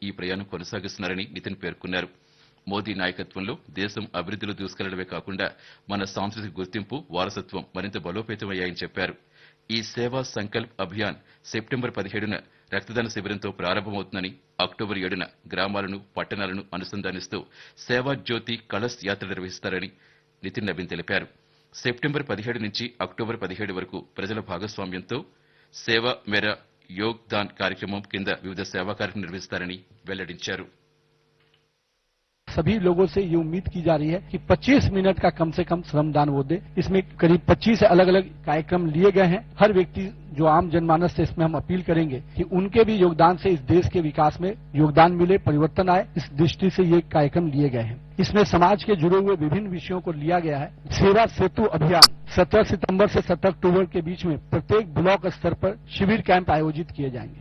ఈ ప్రయాణం కొనసాగిస్తున్నారని నితిన్ పేర్కొన్నారు మోదీ నాయకత్వంలో దేశం అభివృద్ధిలో దూసుకెళ్లడమే కాకుండా మన సాంస్కృతిక గుర్తింపు వారసత్వం మరింత బలోపేతమయ్యాయని చెప్పారు ఈ సేవా సంకల్ప్ అభియాన్ సెప్టెంబర్ పదిహేడున రక్తదాన శిబిరంతో ప్రారంభమవుతుందని అక్టోబర్ ఏడున గ్రామాలను పట్టణాలను అనుసంధానిస్తూ సేవా జ్యోతి కలస్ యాత్ర నిర్వహిస్తారని నితిన్ నవీన్ తెలిపారు సెప్టెంబర్ పదిహేడు నుంచి అక్టోబర్ పదిహేడు వరకు ప్రజల భాగస్వామ్యంతో సేవ మేరా యోగ్ దాన్ కార్యక్రమం కింద వివిధ సేవా కార్యక్రమం నిర్వహిస్తారని వెల్లడించారు सभी लोगों से ये उम्मीद की जा रही है कि 25 मिनट का कम से कम श्रमदान वो दे इसमें करीब 25 अलग अलग कार्यक्रम लिए गए हैं हर व्यक्ति जो आम जनमानस से इसमें हम अपील करेंगे कि उनके भी योगदान से इस देश के विकास में योगदान मिले परिवर्तन आए इस दृष्टि से ये कार्यक्रम लिए गए हैं इसमें समाज के जुड़े हुए विभिन्न विषयों को लिया गया है सेवा सेतु अभियान 17 सितंबर से 17 अक्टूबर के बीच में प्रत्येक ब्लॉक स्तर पर शिविर कैंप आयोजित किए जाएंगे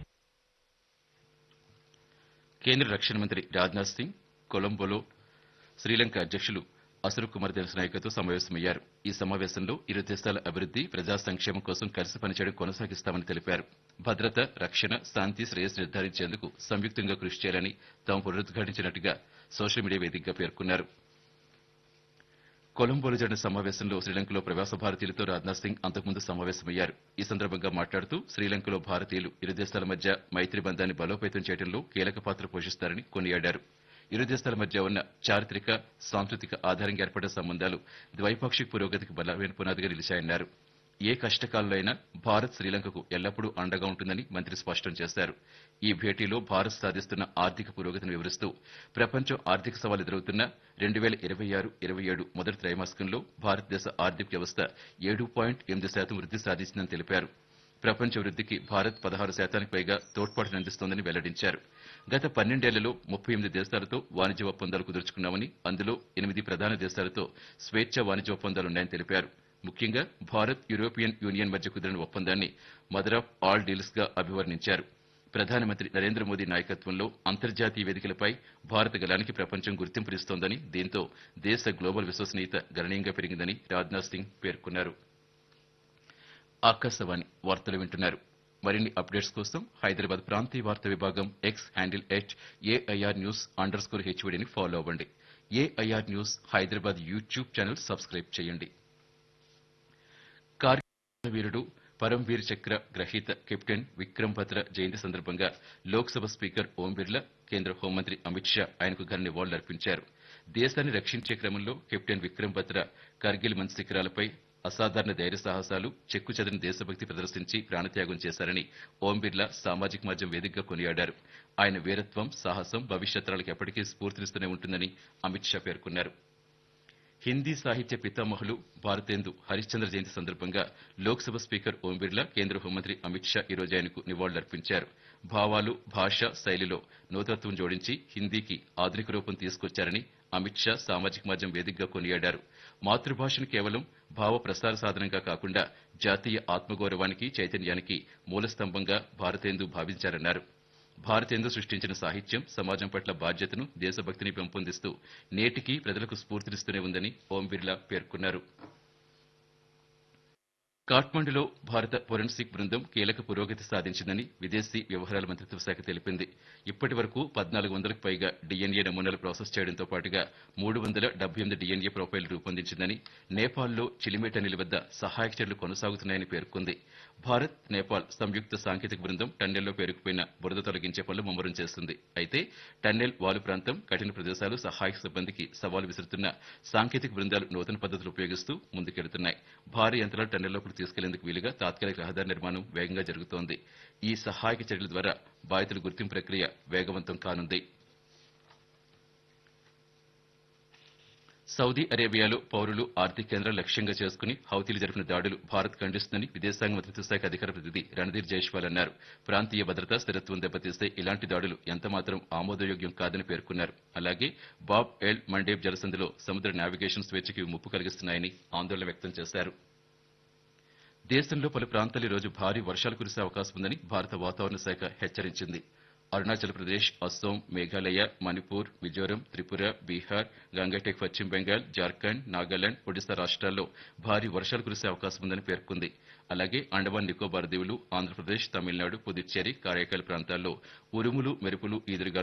కేంద్ర రక్షణ మంత్రి రాజ్నాథ్ సింగ్ కొలంబోలో శ్రీలంక అధ్యక్షులు అసరు కుమార్ దినస్ నాయకతో సమావేశమయ్యారు ఈ సమావేశంలో ఇరు దేశాల అభివృద్ది ప్రజా సంక్షేమం కోసం కలిసి పనిచేయడం కొనసాగిస్తామని తెలిపారు భద్రత రక్షణ శాంతి శ్రేయస్ నిర్ధారించేందుకు సంయుక్తంగా కృషి చేయాలని తాము పునరుద్ఘాటించినట్టుగా సోషల్ మీడియా వేదికగా పేర్కొన్నారు కొలంబోలో జరిగిన సమావేశంలో శ్రీలంకలో ప్రవాస భారతీయులతో రాజ్నాథ్ సింగ్ అంతకుముందు సమావేశమయ్యారు ఈ సందర్భంగా మాట్లాడుతూ శ్రీలంకలో భారతీయులు ఇరు దేశాల మధ్య మైత్రి బంధాన్ని బలోపేతం చేయడంలో కీలక పాత్ర పోషిస్తారని కొనియాడారు ఇరు దేశాల మధ్య ఉన్న చారిత్రక సాంస్కృతిక ఆధారంగా ఏర్పడిన సంబంధాలు ద్వైపాక్షిక పురోగతికి బలమైన పునాదిగా నిలిచాయన్నారు ఏ కష్టకాలంలో అయినా భారత్ శ్రీలంకకు ఎల్లప్పుడూ అండగా ఉంటుందని మంత్రి స్పష్టం చేశారు ఈ భేటీలో భారత్ సాధిస్తున్న ఆర్థిక పురోగతిని వివరిస్తూ ప్రపంచం ఆర్థిక సవాలు ఎదురవుతున్న రెండు వేల ఇరవై ఆరు ఇరవై ఏడు మొదటి త్రైమాసికంలో భారతదేశ ఆర్థిక వ్యవస్థ ఏడు పాయింట్ ఎనిమిది శాతం వృద్ధి సాధించిందని తెలిపారు ప్రపంచ వృద్ధికి భారత్ పదహారు శాతానికి పైగా తోడ్పాటును అందిస్తోందని వెల్లడించారు గత పన్నెండేళ్లలో ముప్పై ఎనిమిది దేశాలతో వాణిజ్య ఒప్పందాలు కుదుర్చుకున్నామని అందులో ఎనిమిది ప్రధాన దేశాలతో స్వేచ్ఛ వాణిజ్య ఒప్పందాలున్నాయని తెలిపారు ముఖ్యంగా భారత్ యూరోపియన్ యూనియన్ మధ్య కుదిరిన ఒప్పందాన్ని మదర్ ఆఫ్ ఆల్ డీల్స్ గా అభివర్ణించారు ప్రధానమంత్రి నరేంద్ర మోదీ నాయకత్వంలో అంతర్జాతీయ వేదికలపై భారత గలానికి ప్రపంచం గుర్తింపునిస్తోందని దీంతో దేశ గ్లోబల్ విశ్వసనీయత గణనీయంగా పెరిగిందని రాజ్నాథ్ సింగ్ పేర్కొన్నారు ఆకాశవాణి వార్తలు వింటున్నారు మరిన్ని అప్డేట్స్ కోసం హైదరాబాద్ ప్రాంతీయ వార్తా విభాగం X handle at AIR news underscore హెచ్వీడీని ఫాలో అవ్వండి AIR news Hyderabad YouTube channel subscribe చేయండి కార్గిల్ వీరుడు పరంవీర్ చక్ర గ్రహీత కెప్టెన్ విక్రమ్ భద్ర జయంతి సందర్భంగా లోక్సభ స్పీకర్ ఓం బిర్లా కేంద్ర హోంమంత్రి అమిత్ షా ఆయనకు ఘన నివాళులర్పించారు దేశాన్ని రక్షించే క్రమంలో కెప్టెన్ విక్రమ్ భద్ర కార్గిల్ మంచి శిఖరాలపై అసాధారణ ధైర్య సాహసాలు చెక్కు చెదిరిన దేశభక్తి ప్రదర్శించి ప్రాణత్యాగం చేశారని ఓం బిర్లా సామాజిక మాధ్యమం వేదికగా కొనియాడారు ఆయన వీరత్వం సాహసం భవిష్యత్ తరాలకు ఎప్పటికీ స్ఫూర్తినిస్తూనే ఉంటుందని అమిత్ షా పేర్కొన్నారు హిందీ సాహిత్య పితామహులు భారతేందు హరిశ్చంద్ర జయంతి సందర్భంగా లోక్సభ స్పీకర్ ఓం బిర్లా కేంద్ర హోంమంత్రి అమిత్ షా ఈ రోజు ఆయనకు నివాళులర్పించారు భావాలు భాష శైలిలో నూతనత్వం జోడించి హిందీకి ఆధునిక రూపం తీసుకొచ్చారని అమిత్ షా సామాజిక మాధ్యమం వేదికగా కొనియాడారు మాతృభాషను కేవలం భావ ప్రసార సాధనంగా కాకుండా జాతీయ ఆత్మగౌరవానికి చైతన్యానికి మూలస్తంభంగా భారతేందు భావించారన్నారు భారతేందు సృష్టించిన సాహిత్యం సమాజం పట్ల బాధ్యతను దేశభక్తిని పెంపొందిస్తూ నేటికి ప్రజలకు స్ఫూర్తినిస్తూనే ఉందని ఓం బిర్లా పేర్కొన్నారు కాఠ్మండులో భారత ఫోరెన్సిక్ బృందం కీలక పురోగతి సాధించిందని విదేశీ వ్యవహారాల మంత్రిత్వ శాఖ తెలిపింది ఇప్పటి వరకు పద్నాలుగు వందలకు పైగా డిఎన్ఏ నమూనాలు ప్రాసెస్ చేయడంతో పాటుగా మూడు వందల డెబ్బై ఎనిమిది డిఎన్ఏ ప్రొఫైల్ రూపొందించిందని నేపాల్లో చిలిమేటనిల వద్ద సహాయక చర్యలు కొనసాగుతున్నాయని పేర్కొంది భారత్ నేపాల్ సంయుక్త సాంకేతిక బృందం టన్నెల్లో పేరుకుపోయిన బురద తొలగించే పనులు ముమ్మరం చేస్తుంది అయితే టన్నెల్ వాలు ప్రాంతం కఠిన ప్రదేశాలు సహాయక సిబ్బందికి సవాలు విసురుతున్న సాంకేతిక బృందాలు నూతన పద్ధతులు ఉపయోగిస్తూ ముందుకెడుతున్నాయి భారీ యంత్రాలు టన్నెల్లోకి తీసుకెళ్లేందుకు వీలుగా తాత్కాలిక రహదారి నిర్మాణం వేగంగా జరుగుతోంది ఈ సహాయక చర్యల ద్వారా బాధితుల గుర్తింపు ప్రక్రియ వేగవంతం కానుంది సౌదీ అరేబియాలో పౌరులు ఆర్థిక కేంద్రాలు లక్ష్యంగా చేసుకుని హౌతీలు జరిపిన దాడులు భారత్ ఖండిస్తుందని విదేశాంగ మంత్రిత్వ శాఖ అధికార ప్రతినిధి రణధీర్ జైష్వాల్ అన్నారు ప్రాంతీయ భద్రత స్థిరత్వం దెబ్బతీస్తే ఇలాంటి దాడులు ఎంతమాత్రం ఆమోదయోగ్యం కాదని పేర్కొన్నారు అలాగే బాబ్ ఎల్ మండేబ్ జలసంధిలో సముద్ర నావిగేషన్ స్వేచ్ఛకి ముప్పు కలిగిస్తున్నాయని ఆందోళన వ్యక్తం చేశారు దేశంలో పలు ప్రాంతాలు ఈ రోజు భారీ వర్షాలు కురిసే అవకాశం ఉందని భారత వాతావరణ శాఖ హెచ్చరించింది అరుణాచల్ ప్రదేశ్ అస్సోం మేఘాలయ మణిపూర్ మిజోరం త్రిపుర బీహార్ గంగటెక్ పశ్చిమ బెంగాల్ జార్ఖండ్ నాగాలాండ్ ఒడిశా రాష్ట్రాల్లో భారీ వర్షాలు కురిసే అవకాశం ఉందని పేర్కొంది అలాగే అండమాన్ నికోబార్ దీవులు ఆంధ్రప్రదేశ్ తమిళనాడు పుదుచ్చేరి కారైకాల్ ప్రాంతాల్లో ఉరుములు మెరుపులు ఈదురుగా